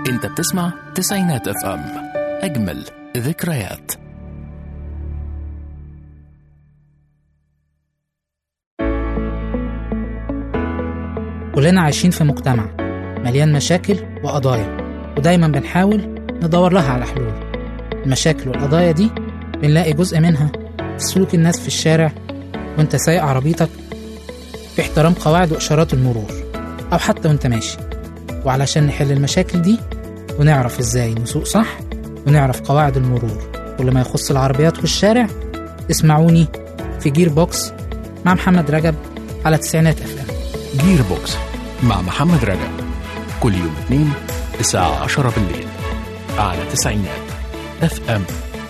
انت بتسمع تسعينات اف ام اجمل ذكريات كلنا عايشين في مجتمع مليان مشاكل وقضايا ودايما بنحاول ندور لها على حلول المشاكل والقضايا دي بنلاقي جزء منها في سلوك الناس في الشارع وانت سايق عربيتك في احترام قواعد وإشارات المرور أو حتى وانت ماشي وعلشان نحل المشاكل دي ونعرف ازاي نسوق صح ونعرف قواعد المرور كل ما يخص العربيات والشارع اسمعوني في جير بوكس مع محمد رجب على تسعينات اف ام جير بوكس مع محمد رجب كل يوم اثنين الساعة 10 بالليل على تسعينات اف ام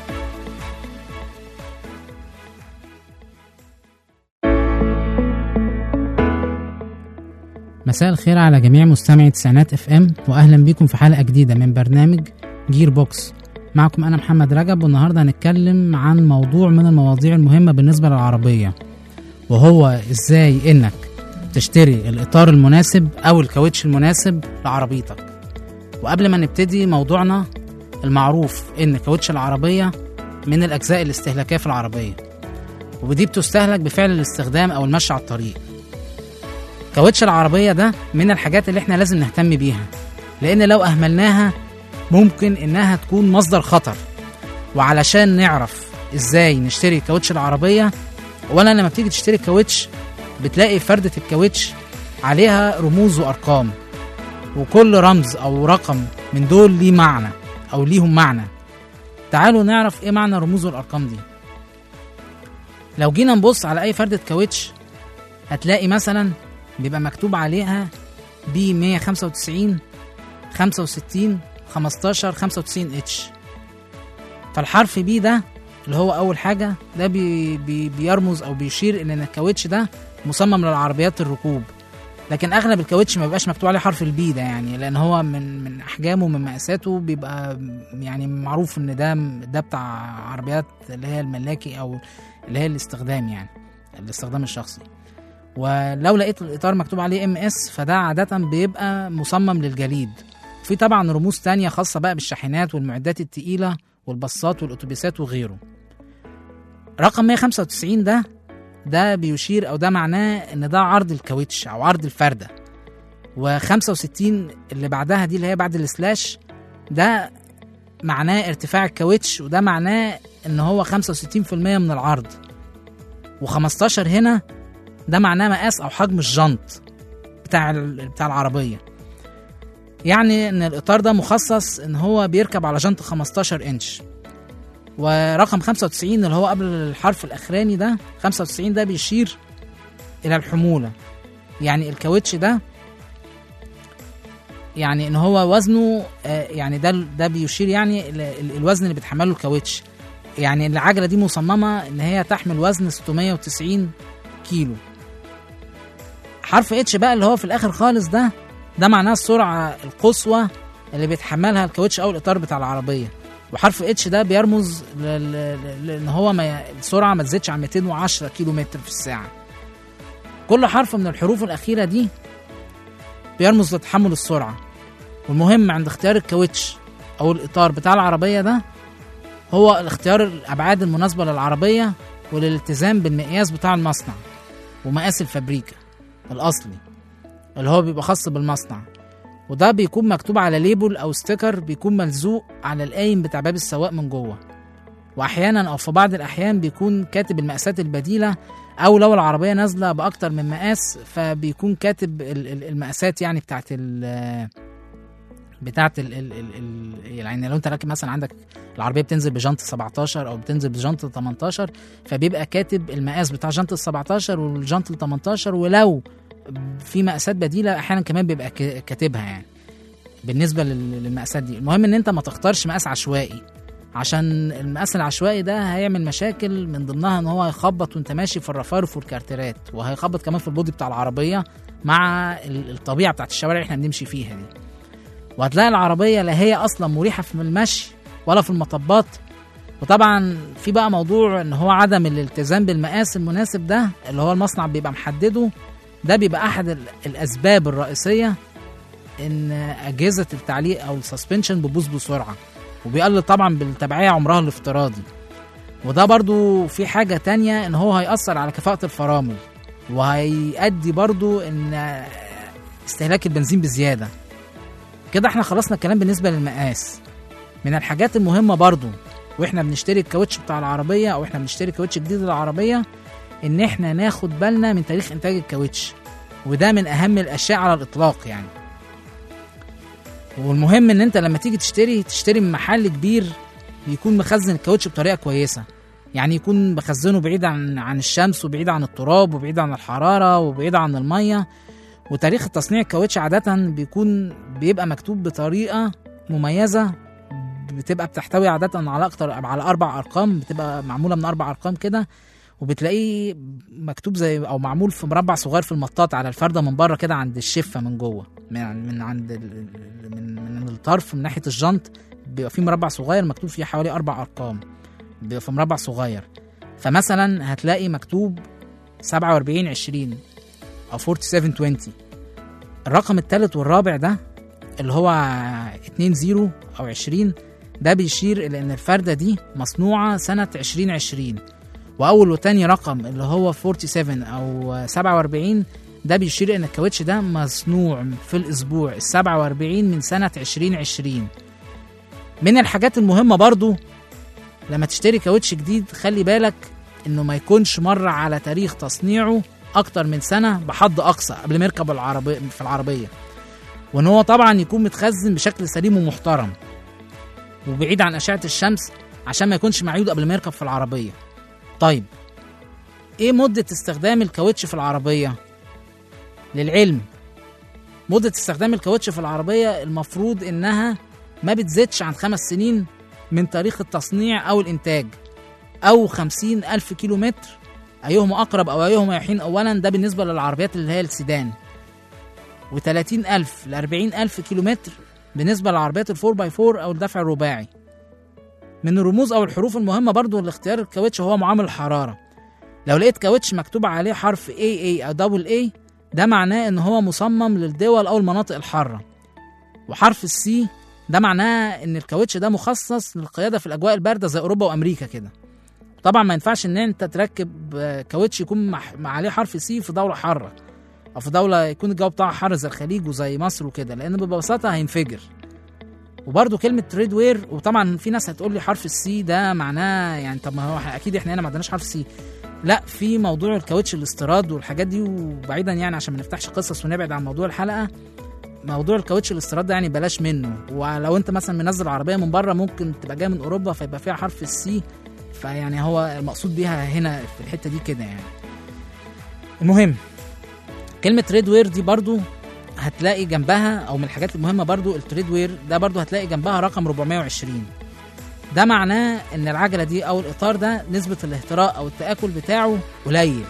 مساء الخير على جميع مستمعي تسعينات اف ام واهلا بيكم في حلقه جديده من برنامج جير بوكس معكم انا محمد رجب والنهارده هنتكلم عن موضوع من المواضيع المهمه بالنسبه للعربيه وهو ازاي انك تشتري الاطار المناسب او الكاوتش المناسب لعربيتك وقبل ما نبتدي موضوعنا المعروف ان كاوتش العربيه من الاجزاء الاستهلاكيه في العربيه ودي بتستهلك بفعل الاستخدام او المشي على الطريق كاوتش العربية ده من الحاجات اللي احنا لازم نهتم بيها لأن لو أهملناها ممكن إنها تكون مصدر خطر وعلشان نعرف إزاي نشتري كاوتش العربية أولا لما بتيجي تشتري كاوتش بتلاقي فردة الكاوتش عليها رموز وأرقام وكل رمز أو رقم من دول ليه معنى أو ليهم معنى تعالوا نعرف إيه معنى الرموز والأرقام دي لو جينا نبص على أي فردة كاوتش هتلاقي مثلا بيبقى مكتوب عليها بي 195 65 15 95 اتش فالحرف بي ده اللي هو اول حاجه ده بي بي بيرمز او بيشير ان الكاوتش ده مصمم للعربيات الركوب لكن اغلب الكاوتش ما بيبقاش مكتوب عليه حرف البي ده يعني لان هو من من احجامه ومن مقاساته بيبقى يعني معروف ان ده ده بتاع عربيات اللي هي الملاكي او اللي هي الاستخدام يعني الاستخدام الشخصي ولو لقيت الاطار مكتوب عليه ام اس فده عاده بيبقى مصمم للجليد في طبعا رموز تانية خاصة بقى بالشاحنات والمعدات التقيلة والباصات والأتوبيسات وغيره رقم 195 ده ده بيشير أو ده معناه إن ده عرض الكاوتش أو عرض الفردة و65 اللي بعدها دي اللي هي بعد السلاش ده معناه ارتفاع الكاوتش وده معناه إن هو 65% من العرض و15 هنا ده معناه مقاس او حجم الجنط بتاع بتاع العربيه يعني ان الاطار ده مخصص ان هو بيركب على جنط 15 انش ورقم 95 اللي هو قبل الحرف الاخراني ده 95 ده بيشير الى الحموله يعني الكاوتش ده يعني ان هو وزنه يعني ده ده بيشير يعني الوزن اللي بيتحمله الكاوتش يعني العجله دي مصممه ان هي تحمل وزن 690 كيلو حرف اتش بقى اللي هو في الاخر خالص ده ده معناه السرعه القصوى اللي بيتحملها الكاوتش او الاطار بتاع العربيه وحرف اتش ده بيرمز لان هو ما السرعه ما تزيدش عن 210 كيلو متر في الساعه كل حرف من الحروف الاخيره دي بيرمز لتحمل السرعه والمهم عند اختيار الكاوتش او الاطار بتاع العربيه ده هو اختيار الابعاد المناسبه للعربيه والالتزام بالمقياس بتاع المصنع ومقاس الفابريكا الأصلي اللي هو بيبقى خاص بالمصنع وده بيكون مكتوب على ليبل أو ستيكر بيكون ملزوق على القايم بتاع باب السواق من جوه وأحيانا أو في بعض الأحيان بيكون كاتب المقاسات البديلة أو لو العربية نازلة بأكتر من مقاس فبيكون كاتب المقاسات يعني بتاعت ال بتاعت ال ال ال ال يعني لو انت راكب مثلا عندك العربيه بتنزل بجنط 17 او بتنزل بجنط 18 فبيبقى كاتب المقاس بتاع جنط ال 17 والجنط ال 18 ولو في مقاسات بديله احيانا كمان بيبقى كاتبها يعني بالنسبه للمقاسات دي المهم ان انت ما تختارش مقاس عشوائي عشان المقاس العشوائي ده هيعمل مشاكل من ضمنها ان هو هيخبط وانت ماشي في الرفارف والكارترات وهيخبط كمان في البودي بتاع العربيه مع الطبيعه بتاعت الشوارع اللي احنا بنمشي فيها دي وهتلاقي العربيه لا هي اصلا مريحه في المشي ولا في المطبات وطبعا في بقى موضوع ان هو عدم الالتزام بالمقاس المناسب ده اللي هو المصنع بيبقى محدده ده بيبقى احد الاسباب الرئيسيه ان اجهزه التعليق او السسبنشن بتبوظ بسرعه وبيقلل طبعا بالتبعيه عمرها الافتراضي وده برضو في حاجه تانية ان هو هيأثر على كفاءه الفرامل وهيؤدي برضو ان استهلاك البنزين بزياده كده احنا خلصنا الكلام بالنسبه للمقاس من الحاجات المهمه برضو واحنا بنشتري الكاوتش بتاع العربيه او احنا بنشتري كاوتش جديد للعربيه ان احنا ناخد بالنا من تاريخ انتاج الكاوتش وده من اهم الاشياء على الاطلاق يعني والمهم ان انت لما تيجي تشتري تشتري من محل كبير بيكون مخزن الكاوتش بطريقه كويسه يعني يكون مخزنه بعيد عن عن الشمس وبعيد عن التراب وبعيد عن الحراره وبعيد عن الميه وتاريخ تصنيع الكاوتش عاده بيكون بيبقى مكتوب بطريقه مميزه بتبقى بتحتوي عاده على اكتر على اربع ارقام بتبقى معموله من اربع ارقام كده وبتلاقيه مكتوب زي او معمول في مربع صغير في المطاط على الفرده من بره كده عند الشفه من جوه من من عند ال- من من الطرف من ناحيه الجنط بيبقى في مربع صغير مكتوب فيه حوالي اربع ارقام بيبقى في مربع صغير فمثلا هتلاقي مكتوب 47 20 او 47 20 الرقم الثالث والرابع ده اللي هو 2 0 او 20 ده بيشير الى ان الفرده دي مصنوعه سنه 2020 واول وتاني رقم اللي هو 47 او 47 ده بيشير ان الكاوتش ده مصنوع في الاسبوع ال 47 من سنه 2020 من الحاجات المهمه برضو لما تشتري كاوتش جديد خلي بالك انه ما يكونش مر على تاريخ تصنيعه اكتر من سنه بحد اقصى قبل ما يركب العربيه في العربيه وان هو طبعا يكون متخزن بشكل سليم ومحترم وبعيد عن اشعه الشمس عشان ما يكونش معيود قبل ما يركب في العربيه طيب ايه مدة استخدام الكاوتش في العربية؟ للعلم مدة استخدام الكاوتش في العربية المفروض انها ما بتزيدش عن خمس سنين من تاريخ التصنيع او الانتاج او خمسين الف كيلو متر ايهما اقرب او ايهما يحين اولا ده بالنسبة للعربيات اللي هي السيدان وتلاتين الف لاربعين الف كيلو متر بالنسبة للعربيات الفور باي فور او الدفع الرباعي من الرموز او الحروف المهمه برضو لاختيار الكاوتش هو معامل الحراره لو لقيت كاوتش مكتوب عليه حرف AA او دبل A ده معناه ان هو مصمم للدول او المناطق الحاره وحرف السي ده معناه ان الكاوتش ده مخصص للقياده في الاجواء البارده زي اوروبا وامريكا كده طبعا ما ينفعش ان انت تركب آه، كاوتش يكون مح- مع عليه حرف سي في دوله حاره او في دوله يكون الجو بتاعها حر زي الخليج وزي مصر وكده لان ببساطه هينفجر وبرده كلمه تريد وير وطبعا في ناس هتقول لي حرف السي ده معناه يعني طب ما هو اكيد احنا هنا ما عندناش حرف سي لا في موضوع الكاوتش الاستيراد والحاجات دي وبعيدا يعني عشان ما نفتحش قصص ونبعد عن موضوع الحلقه موضوع الكاوتش الاستيراد ده يعني بلاش منه ولو انت مثلا منزل عربيه من بره ممكن تبقى جايه من اوروبا فيبقى فيها حرف السي فيعني هو المقصود بيها هنا في الحته دي كده يعني المهم كلمه تريد وير دي برضو هتلاقي جنبها او من الحاجات المهمه برضو التريد وير ده برضو هتلاقي جنبها رقم 420 ده معناه ان العجله دي او الاطار ده نسبه الاهتراء او التاكل بتاعه قليل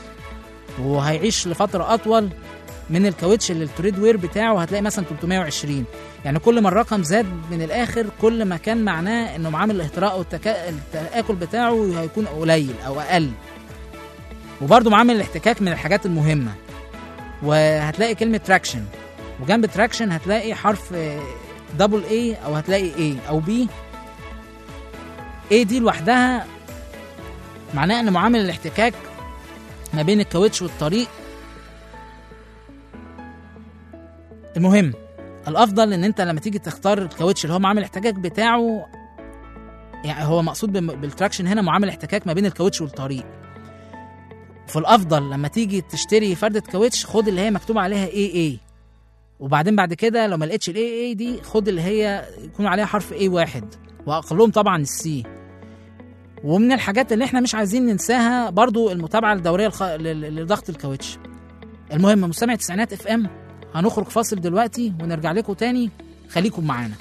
وهيعيش لفتره اطول من الكاوتش اللي التريد وير بتاعه هتلاقي مثلا 320 يعني كل ما الرقم زاد من الاخر كل ما كان معناه انه معامل الاهتراء او التكا... التاكل بتاعه هيكون قليل او اقل وبرضه معامل الاحتكاك من الحاجات المهمه وهتلاقي كلمه تراكشن وجنب تراكشن هتلاقي حرف دبل اي او هتلاقي اي او بي اي دي لوحدها معناه ان معامل الاحتكاك ما بين الكاوتش والطريق المهم الافضل ان انت لما تيجي تختار الكاوتش اللي هو معامل الاحتكاك بتاعه يعني هو مقصود بم- بالتراكشن هنا معامل احتكاك ما بين الكاوتش والطريق في الافضل لما تيجي تشتري فردة كاوتش خد اللي هي مكتوب عليها اي اي وبعدين بعد كده لو ما لقيتش الاي اي دي خد اللي هي يكون عليها حرف اي واحد واقلهم طبعا السي ومن الحاجات اللي احنا مش عايزين ننساها برضو المتابعه الدوريه الخ... ل- لضغط الكاوتش المهم مستمع تسعينات اف ام هنخرج فاصل دلوقتي ونرجع لكم تاني خليكم معانا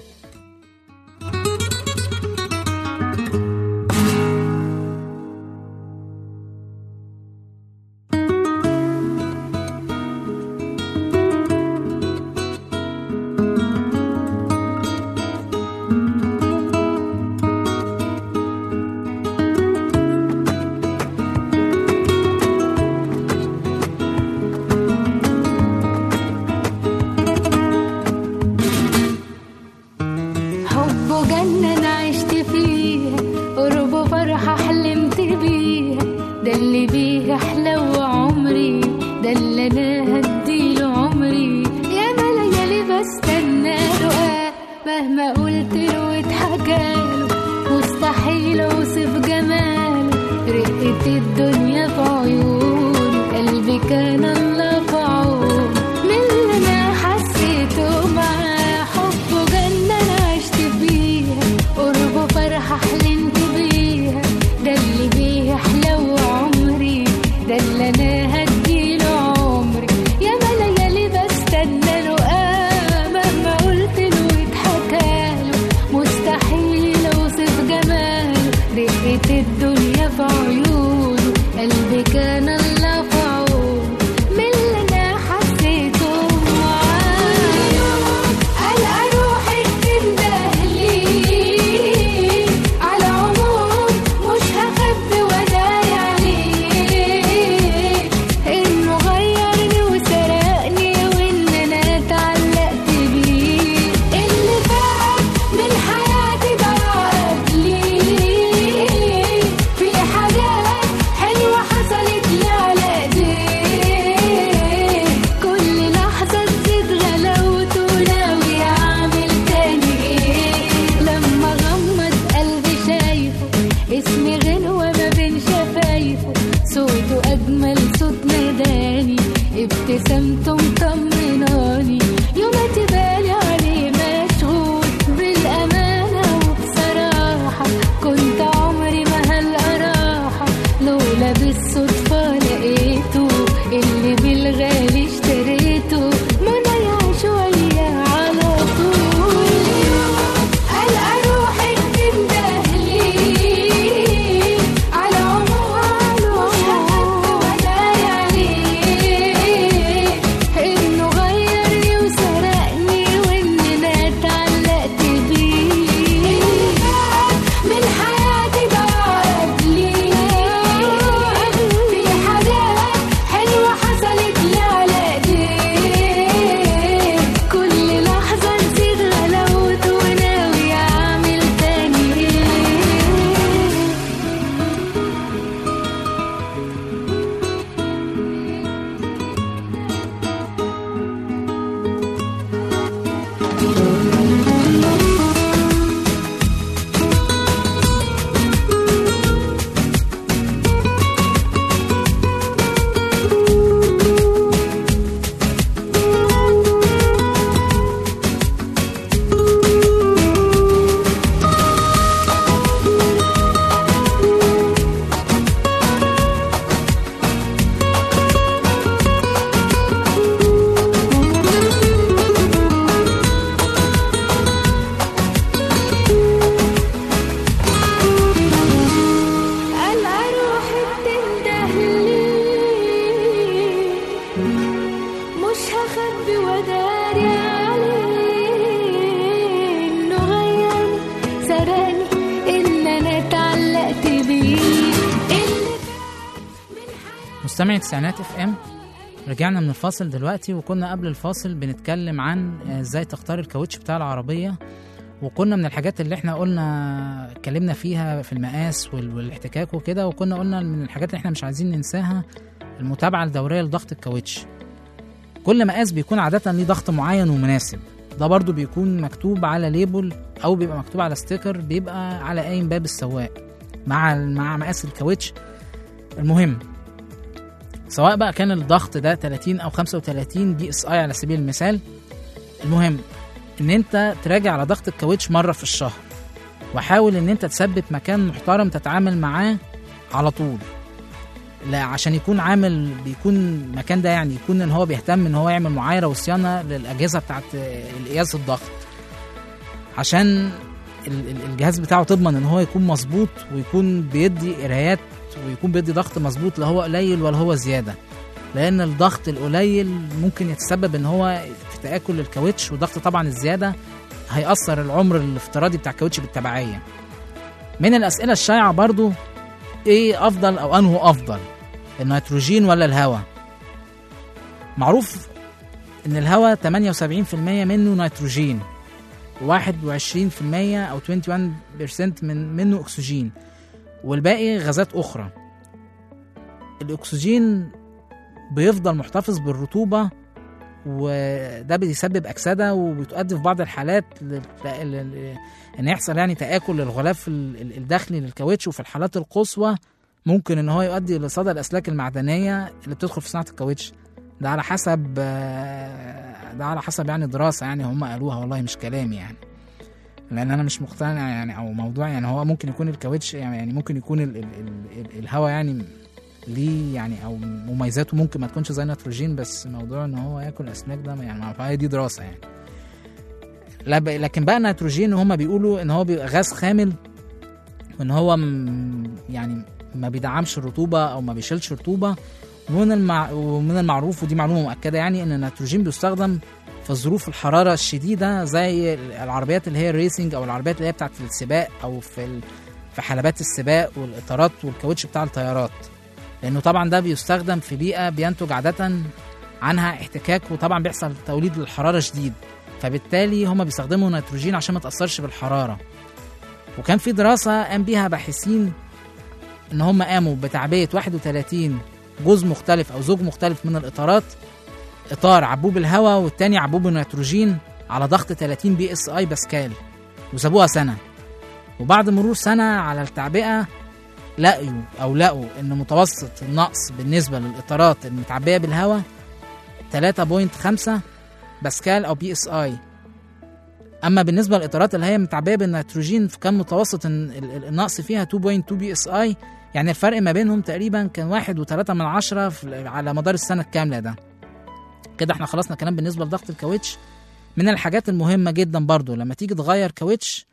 ابتسامته مطمناني يوماتي بالي عليه مشغول بالأمانة وبصراحة كنت عمري ما هلقى راحة لولا بالصدفة لقيته اللي بالغالي اشتريته منايا شوية على طول ألقى روحي بتندهلي على عمره وداري عليه إنه غيرني وسرقني وإن أنا اتعلقت بيه من حياتي بعد لي في حاجات حلوة حصلت لي على ايديه كل لحظة نسيت غلاوته وناوي أعمل تاني إيه ألقى روحي بتندهلي مش هخبي وداري عليه إنه غيرني سرقني إن أنا اتعلقت بيه اللي مستمعي تسعينات اف ام رجعنا من الفاصل دلوقتي وكنا قبل الفاصل بنتكلم عن ازاي تختار الكاوتش بتاع العربية وكنا من الحاجات اللي احنا قلنا اتكلمنا فيها في المقاس وال- والاحتكاك وكده وكنا قلنا من الحاجات اللي احنا مش عايزين ننساها المتابعة الدورية لضغط الكاوتش كل مقاس بيكون عادة ليه ضغط معين ومناسب ده برضو بيكون مكتوب على ليبل او بيبقى مكتوب على ستيكر بيبقى على قايم باب السواق مع مع مقاس الكاوتش المهم سواء بقى كان الضغط ده 30 او 35 دي اس اي على سبيل المثال المهم ان انت تراجع على ضغط الكاوتش مره في الشهر وحاول ان انت تثبت مكان محترم تتعامل معاه على طول لا عشان يكون عامل بيكون المكان ده يعني يكون ان هو بيهتم ان هو يعمل معايره وصيانه للاجهزه بتاعت القياس الضغط عشان ال- ال- الجهاز بتاعه تضمن ان هو يكون مظبوط ويكون بيدي قرايات ويكون بيدي ضغط مظبوط لا هو قليل ولا هو زياده لان الضغط القليل ممكن يتسبب ان هو في تاكل الكاوتش والضغط طبعا الزياده هيأثر العمر الافتراضي بتاع الكاوتش بالتبعيه من الاسئله الشائعه برضو ايه افضل او انه افضل النيتروجين ولا الهواء معروف ان الهواء 78% منه نيتروجين و21% او 21% من منه اكسجين والباقي غازات اخرى الاكسجين بيفضل محتفظ بالرطوبه وده بيسبب اكسده وبتؤدي في بعض الحالات لل- لل- ان يحصل يعني تاكل للغلاف ال- ال- الداخلي للكاوتش وفي الحالات القصوى ممكن ان هو يؤدي لصدى الاسلاك المعدنيه اللي بتدخل في صناعه الكاوتش ده على حسب آه، ده على حسب يعني دراسه يعني هم قالوها والله مش كلامي يعني لان انا مش مقتنع يعني او موضوع يعني هو ممكن يكون الكاوتش يعني ممكن يكون ال ال ال ال الهواء يعني ليه يعني او مميزاته ممكن ما تكونش زي النيتروجين بس موضوع ان هو ياكل اسماك ده يعني ما- فهي دي دراسه يعني لا ب- لكن بقى النيتروجين هم بيقولوا ان هو بيبقى غاز خامل وان هو م- يعني ما بيدعمش الرطوبه او ما بيشيلش رطوبه ومن المع... ومن المعروف ودي معلومه مؤكده يعني ان النيتروجين بيستخدم في ظروف الحراره الشديده زي العربيات اللي هي الريسنج او العربيات اللي هي بتاعت السباق او في ال... في حلبات السباق والاطارات والكاوتش بتاع الطيارات لانه طبعا ده بيستخدم في بيئه بينتج عاده عنها احتكاك وطبعا بيحصل توليد للحراره شديد فبالتالي هما بيستخدموا نيتروجين عشان ما تاثرش بالحراره وكان في دراسه قام بيها باحثين ان هم قاموا بتعبئه 31 جزء مختلف او زوج مختلف من الاطارات اطار عبوب الهواء والتاني عبوب النيتروجين على ضغط 30 بي اس اي باسكال وسابوها سنه وبعد مرور سنه على التعبئه لقيوا او لقوا ان متوسط النقص بالنسبه للاطارات المتعبئه بالهواء 3.5 باسكال او بي اس اي اما بالنسبه للاطارات اللي هي متعبيه بالنيتروجين فكان متوسط إن ال- ال- النقص فيها 2.2 بي اس اي يعني الفرق ما بينهم تقريبا كان واحد وتلاتة من عشرة في- على مدار السنة الكاملة ده كده احنا خلصنا كلام بالنسبة لضغط الكاوتش من الحاجات المهمة جدا برضو لما تيجي تغير كاوتش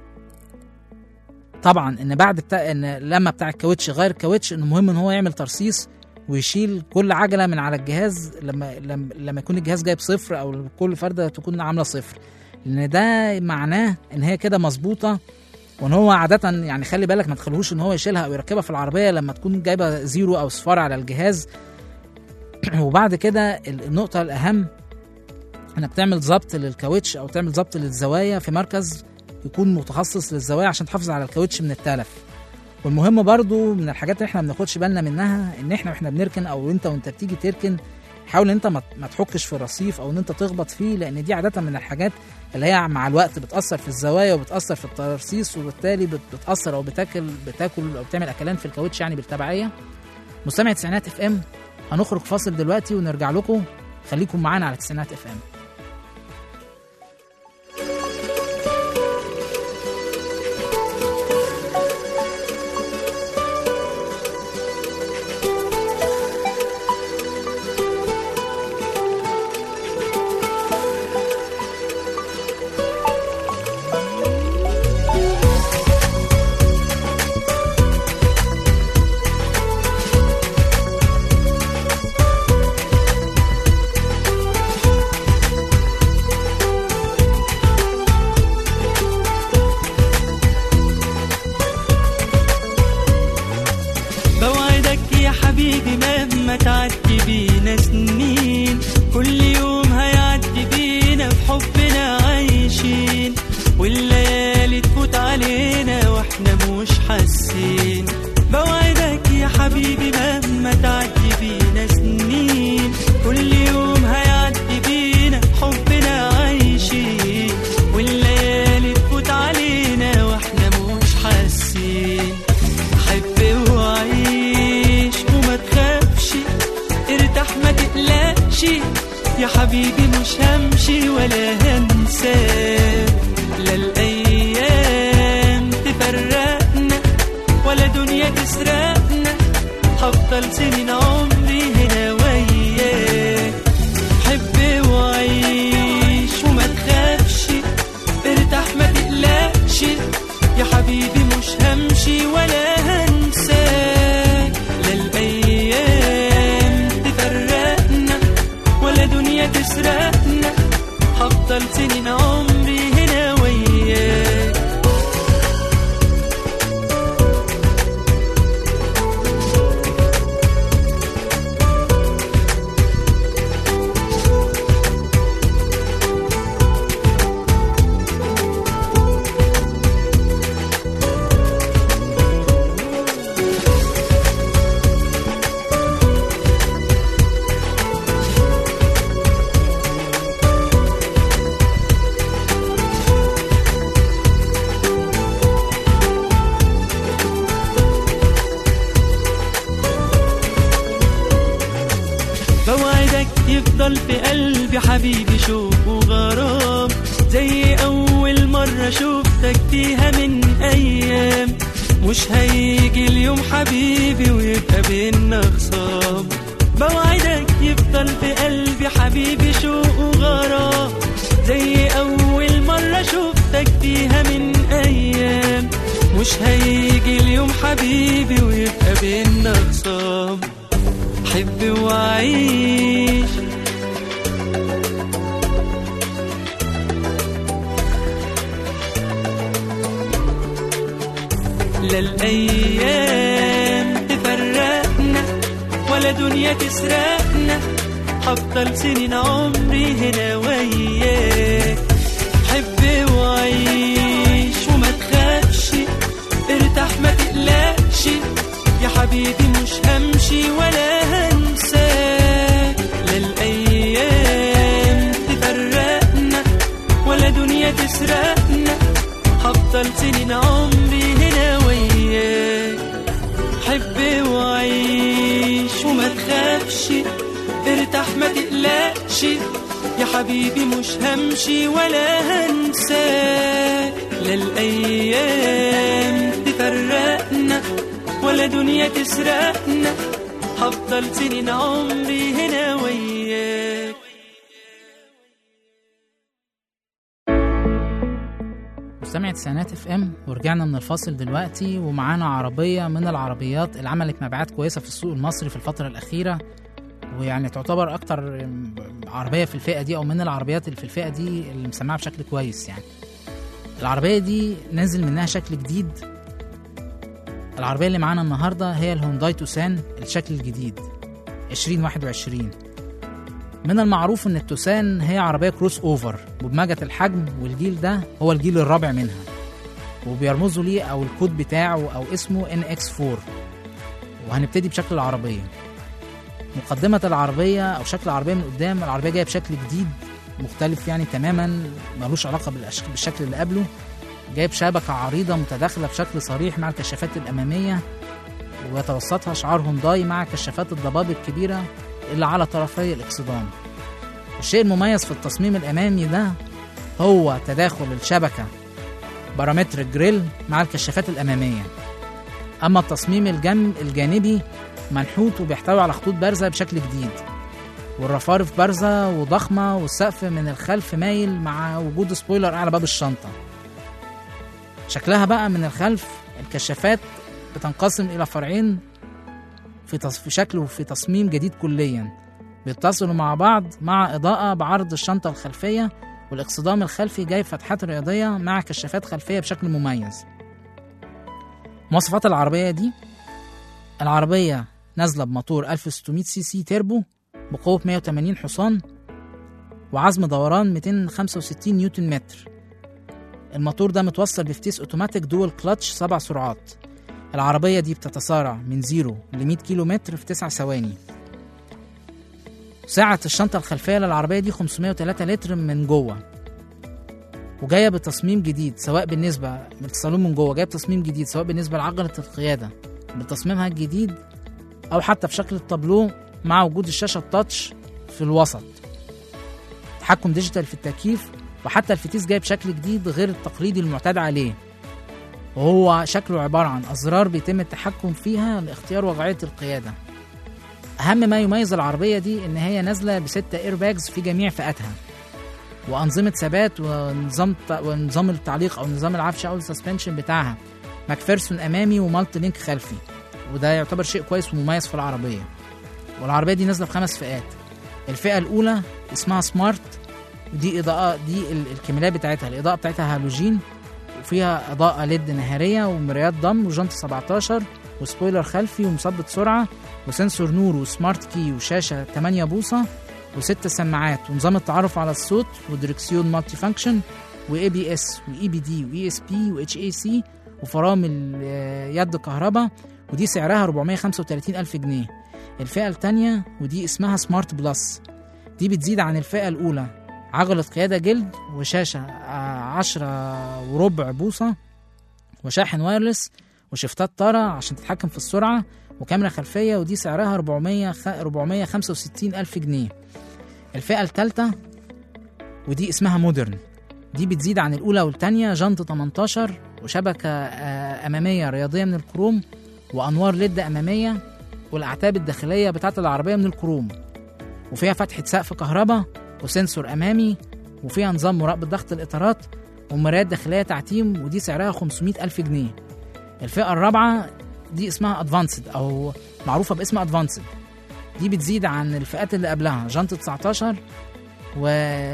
طبعا ان بعد بتاع ان لما بتاع الكاوتش يغير الكاوتش انه مهم ان هو يعمل ترصيص ويشيل كل عجله من على الجهاز لما لما, لما يكون الجهاز جايب صفر او كل فرده تكون عامله صفر لان ده معناه ان هي كده مظبوطه وان هو عاده يعني خلي بالك ما تخليهوش ان هو يشيلها او يركبها في العربيه لما تكون جايبه زيرو او صفار على الجهاز وبعد كده النقطه الاهم انك تعمل ضبط للكاوتش او تعمل ضبط للزوايا في مركز يكون متخصص للزوايا عشان تحافظ على الكاوتش من التلف والمهم برضو من الحاجات اللي احنا ما بناخدش بالنا منها ان احنا واحنا بنركن او انت وانت بتيجي تركن حاول ان انت ما ما تحكش في الرصيف او ان انت تخبط فيه لان دي عاده من الحاجات اللي هي مع الوقت بتاثر في الزوايا وبتاثر في الترصيص وبالتالي بت- بتاثر او بتاكل بتاكل او بتعمل اكلان في الكاوتش يعني بالتبعيه مستمع تسعينات اف ام هنخرج فاصل دلوقتي ونرجع لكم خليكم معانا على تسعينات اف ام بوعدك يا حبيبي مهما تعدي بينا سنين كل يوم هيعدي بينا في حبنا عايشين والليالي تفوت علينا واحنا مش حاسين بوعدك يا حبيبي مهما تعدي بينا سنين كل يوم هيعدي بينا في حبنا عايشين والليالي تفوت علينا واحنا مش حاسين حب وعيش وما تخافش ارتاح ما تقلقش يا حبيبي مش همشي ولا هنساك لا الايام تفرقنا ولا دنيا تسرقنا هفضل سنين عمري هنا وياك حب وعيش وما تخافش ارتاح ما تقلقش يا حبيبي مش همشي ولا هنساك لا الايام تفرقنا ولا دنيا تسرقنا هفضل سنين عمري هنا وياك بوعدك يفضل في قلبي حبيبي شوق وغرام زي أول مرة شوفتك فيها من أيام مش هيجي اليوم حبيبي ويبقى بينا خصام بوعدك يفضل في قلبي حبيبي شوق وغرام زي أول مرة شوفتك فيها من أيام مش هيجي اليوم حبيبي ويبقى بينا خصام حب وعيش لا الأيام تفرقنا ولا دنيا تسرقنا هفضل سنين عمري هنا وياك حب وعيش وما تخافش ارتاح ما تقلقش يا حبيبي مش همشي ولا هنساك لا الأيام تفرقنا ولا دنيا تسرقنا هفضل سنين عمري هنا وياك حب وعيش وما تخافش ارتاح ما تقلقش همشي يا حبيبي مش همشي ولا هنساك لا الأيام تفرقنا ولا دنيا تسرقنا هفضل سنين عمري هنا وياك مستمعة سنات اف ام ورجعنا من الفاصل دلوقتي ومعانا عربية من العربيات اللي عملت مبيعات كويسة في السوق المصري في الفترة الأخيرة ويعني تعتبر أكتر عربية في الفئة دي أو من العربيات اللي في الفئة دي اللي مسمعة بشكل كويس يعني العربية دي نازل منها شكل جديد العربية اللي معانا النهاردة هي الهونداي توسان الشكل الجديد 2021 من المعروف ان التوسان هي عربيه كروس اوفر مدمجه الحجم والجيل ده هو الجيل الرابع منها وبيرمزوا ليه او الكود بتاعه او اسمه ان اكس 4 وهنبتدي بشكل العربيه مقدمه العربيه او شكل العربيه من قدام العربيه جايه بشكل جديد مختلف يعني تماما ملوش علاقه بالأشك- بالشكل اللي قبله جايب شبكه عريضه متداخله بشكل صريح مع الكشافات الاماميه ويتوسطها شعار هونداي مع كشافات الضباب الكبيره اللي على طرفي الاكسدام الشيء المميز في التصميم الأمامي ده هو تداخل الشبكة بارامتر الجريل مع الكشافات الأمامية أما التصميم الجنب الجانبي منحوت وبيحتوي على خطوط بارزة بشكل جديد والرفارف بارزة وضخمة والسقف من الخلف مايل مع وجود سبويلر أعلى باب الشنطة شكلها بقى من الخلف الكشافات بتنقسم إلى فرعين في تص... في شكل وفي تصميم جديد كليا بيتصلوا مع بعض مع إضاءة بعرض الشنطة الخلفية والاكسدام الخلفي جايب فتحات رياضية مع كشافات خلفية بشكل مميز مواصفات العربية دي العربية نازلة بموتور 1600 سي سي تيربو بقوة 180 حصان وعزم دوران 265 نيوتن متر الموتور ده متوصل بفتيس اوتوماتيك دول كلاتش سبع سرعات العربية دي بتتسارع من 0 ل 100 كيلو متر في 9 ثواني سعة الشنطة الخلفية للعربية دي 503 لتر من جوه وجاية بتصميم جديد سواء بالنسبة من الصالون من جوه جاية بتصميم جديد سواء بالنسبة لعجلة القيادة بتصميمها الجديد أو حتى في شكل التابلو مع وجود الشاشة التاتش في الوسط تحكم ديجيتال في التكييف وحتى الفتيس جاي بشكل جديد غير التقليدي المعتاد عليه وهو شكله عبارة عن أزرار بيتم التحكم فيها لاختيار وضعية القيادة أهم ما يميز العربية دي إن هي نازلة بستة إيرباجز في جميع فئاتها وأنظمة ثبات ونظام ونظام التعليق أو نظام العفش أو السسبنشن بتاعها ماكفيرسون أمامي ومالتي لينك خلفي وده يعتبر شيء كويس ومميز في العربية والعربية دي نازلة بخمس فئات الفئة الأولى اسمها سمارت ودي إضاءة دي ال- الكاميرات بتاعتها الإضاءة بتاعتها هالوجين وفيها إضاءة ليد نهارية ومرايات ضم وجنط 17 وسبويلر خلفي ومثبت سرعة وسنسور نور وسمارت كي وشاشة 8 بوصة وست سماعات ونظام التعرف على الصوت ودركسيون مالتي فانكشن واي بي اس واي بي دي واي اس بي واتش اي سي وفرامل آه، يد كهرباء ودي سعرها 435 ألف جنيه الفئة التانية ودي اسمها سمارت بلس دي بتزيد عن الفئة الأولى عجلة قيادة جلد وشاشة آه، عشرة وربع بوصة وشاحن وايرلس وشفتات طارة عشان تتحكم في السرعة وكاميرا خلفية ودي سعرها 400 خ- 465 ألف جنيه الفئة التالتة ودي اسمها مودرن دي بتزيد عن الأولى والتانية جنط 18 وشبكة آه، أمامية رياضية من الكروم وأنوار ليد أمامية والأعتاب الداخلية بتاعة العربية من الكروم وفيها فتحة سقف كهرباء وسنسور أمامي وفيها نظام مراقبة ضغط الإطارات ومرايات داخلية تعتيم ودي سعرها 500 ألف جنيه الفئة الرابعة دي اسمها ادفانسد أو معروفة باسم ادفانسد دي بتزيد عن الفئات اللي قبلها جنطة 19 و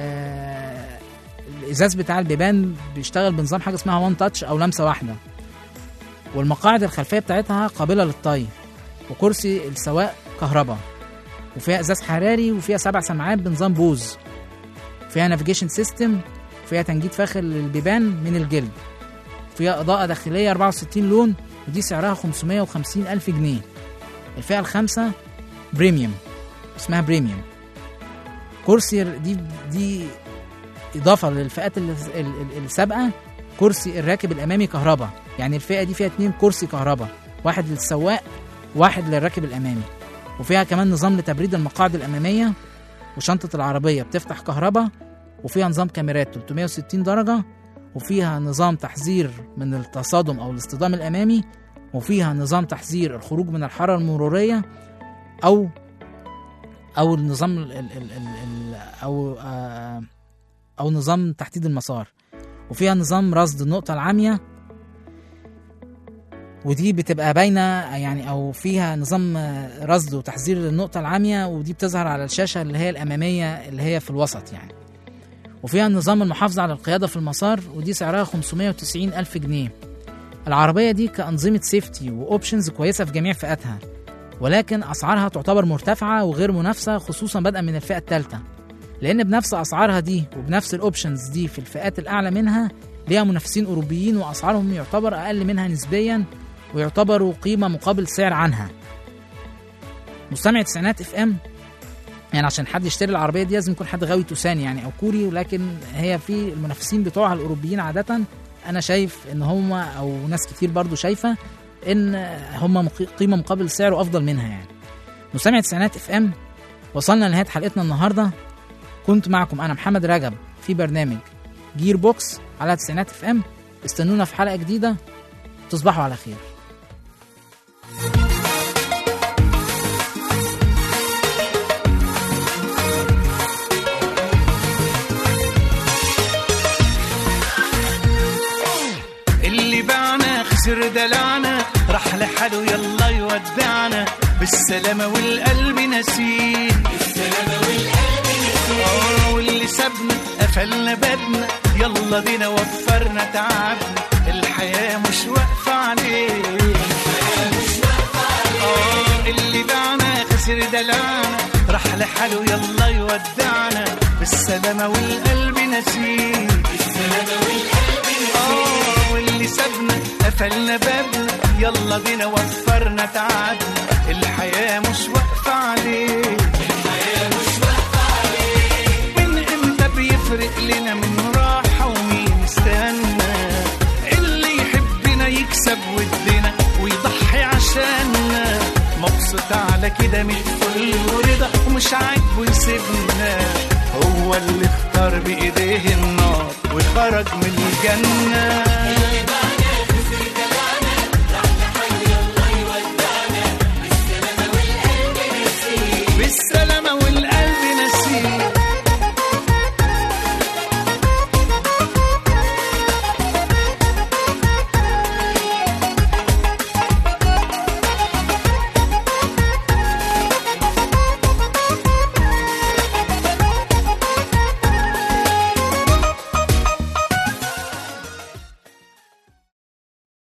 الازاز بتاع البيبان بيشتغل بنظام حاجه اسمها وان تاتش او لمسه واحده والمقاعد الخلفيه بتاعتها قابله للطي وكرسي السواق كهرباء وفيها ازاز حراري وفيها سبع سماعات بنظام بوز فيها نافيجيشن سيستم فيها تنجيد فاخر للبيبان من الجلد فيها إضاءة داخلية 64 لون ودي سعرها 550 ألف جنيه الفئة الخامسة بريميوم اسمها بريميوم كرسي دي دي إضافة للفئات ال- ال- ال- السابقة كرسي الراكب الأمامي كهرباء يعني الفئة دي فيها اتنين كرسي كهرباء واحد للسواق واحد للراكب الأمامي وفيها كمان نظام لتبريد المقاعد الأمامية وشنطة العربية بتفتح كهرباء وفيها نظام كاميرات 360 درجة وفيها نظام تحذير من التصادم أو الاصطدام الأمامي وفيها نظام تحذير الخروج من الحارة المرورية أو أو النظام ال ال ال ال ال أو آه أو نظام تحديد المسار وفيها نظام رصد النقطة العامية ودي بتبقى باينة يعني أو فيها نظام آه، رصد وتحذير للنقطة العامية ودي بتظهر على الشاشة اللي هي الأمامية اللي هي في الوسط يعني وفيها نظام المحافظة على القيادة في المسار ودي سعرها 590 ألف جنيه العربية دي كأنظمة سيفتي وأوبشنز كويسة في جميع فئاتها ولكن أسعارها تعتبر مرتفعة وغير منافسة خصوصا بدءا من الفئة الثالثة لأن بنفس أسعارها دي وبنفس الأوبشنز دي في الفئات الأعلى منها ليها منافسين أوروبيين وأسعارهم يعتبر أقل منها نسبيا ويعتبروا قيمة مقابل سعر عنها مستمع تسعينات اف ام يعني عشان حد يشتري العربية دي لازم يكون حد غاوي توسان يعني أو كوري ولكن هي في المنافسين بتوعها الأوروبيين عادة أنا شايف إن هم أو ناس كتير برضو شايفة إن هم مق- قيمة مقابل سعر وأفضل منها يعني مستمع تسعينات اف ام وصلنا لنهاية حلقتنا النهاردة كنت معكم أنا محمد رجب في برنامج جير بوكس على تسعينات اف ام استنونا في حلقة جديدة تصبحوا على خير اللي باعنا خسر دلعنا راح لحاله يلا يودعنا بالسلامة والقلب نسيه بالسلامة والقلب نسيه واللي سابنا قفلنا بابنا يلا بينا وفرنا تعبنا الحياة مش واقفة عليه آه، اللي باعنا خسر دلعنا راح لحاله يلا يودعنا بالسلامة والقلب نسيه بالسلامة والقلب نسيه واللي سابنا قفلنا بابنا يلا بينا وفرنا تعبنا الحياة مش واقفة عليه الحياة مش واقفة عليه من امتى بيفرق لنا من راحة ومين استنى اللي يحبنا يكسب ودنا ويضحي عشاننا مبسوط على كده من الفل ورضا ومش عاجبه يسيبنا هو اللي اختار بايديه النار وخرج من الجنه